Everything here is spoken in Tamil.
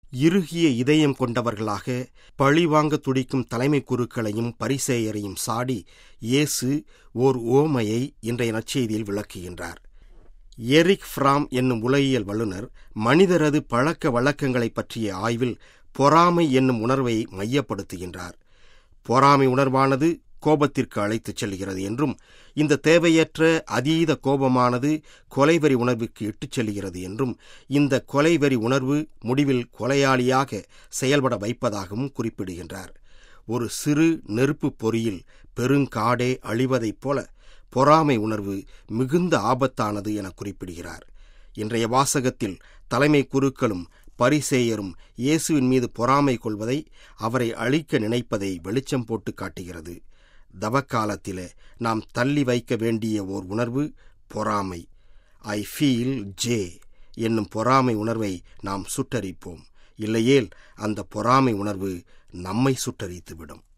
இறுகிய இதயம் கொண்டவர்களாக பழிவாங்க துடிக்கும் தலைமை குருக்களையும் பரிசேயரையும் சாடி இயேசு ஓர் ஓமையை இன்றைய நற்செய்தியில் விளக்குகின்றார் எரிக் ஃப்ராம் என்னும் உலகியல் வல்லுநர் மனிதரது பழக்க வழக்கங்களைப் பற்றிய ஆய்வில் பொறாமை என்னும் உணர்வை மையப்படுத்துகின்றார் பொறாமை உணர்வானது கோபத்திற்கு அழைத்துச் செல்கிறது என்றும் இந்த தேவையற்ற அதீத கோபமானது கொலைவெறி உணர்வுக்கு இட்டுச் செல்கிறது என்றும் இந்த கொலைவெறி உணர்வு முடிவில் கொலையாளியாக செயல்பட வைப்பதாகவும் குறிப்பிடுகின்றார் ஒரு சிறு நெருப்பு பொறியில் பெருங்காடே அழிவதைப் போல பொறாமை உணர்வு மிகுந்த ஆபத்தானது என குறிப்பிடுகிறார் இன்றைய வாசகத்தில் தலைமை குருக்களும் பரிசேயரும் இயேசுவின் மீது பொறாமை கொள்வதை அவரை அழிக்க நினைப்பதை வெளிச்சம் போட்டு காட்டுகிறது தவக்காலத்திலே நாம் தள்ளி வைக்க வேண்டிய ஓர் உணர்வு பொறாமை ஐ ஃபீல் ஜே என்னும் பொறாமை உணர்வை நாம் சுட்டரிப்போம் இல்லையேல் அந்த பொறாமை உணர்வு நம்மை சுட்டரித்துவிடும்